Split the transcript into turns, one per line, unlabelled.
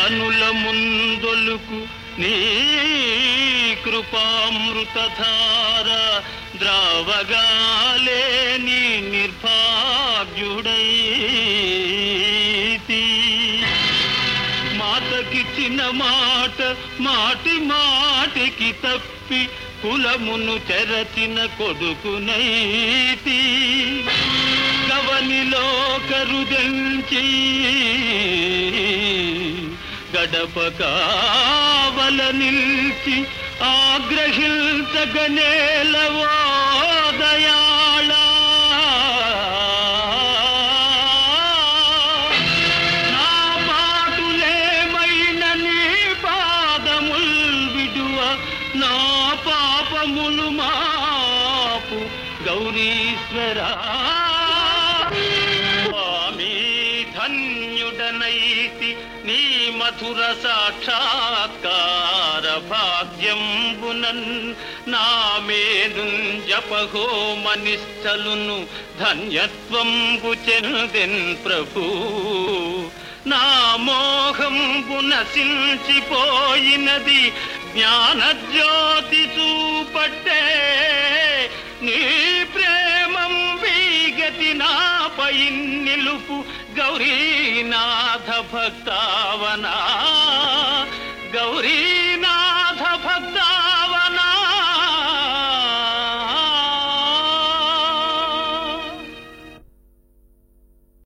కనుల ముందొలుకు నీ కృపామృతధార ద్రావగాలే నీ నిర్భాగ్యుడైతి మాతకిచ్చిన మాట మాటి మాటికి తప్పి కులమును చెరచిన కొడుకునైతి గవనిలో కరుదెంచి గడప కావల నిల్చి ఆగ్రహించగనేలవో దయాళ నా పాటులేమైన నీ పాదముల్ విడువ నా పాపములు మాపు గౌరీశ్వరా స్వామి ధన్యుడనైతి నీ మధుర సాక్షాత్కార భాగ్యంబునన్ నా మేను జపహోమనిష్టలును ధన్యత్వంబు చెందెన్ ప్రభు నా మోహంబు నశించిపోయినది జ్ఞానజ్యోతి చూపట్టే నీ ప్రేమం వీగతి నాపై నిలుపు గౌరీనాథ భక్తావనా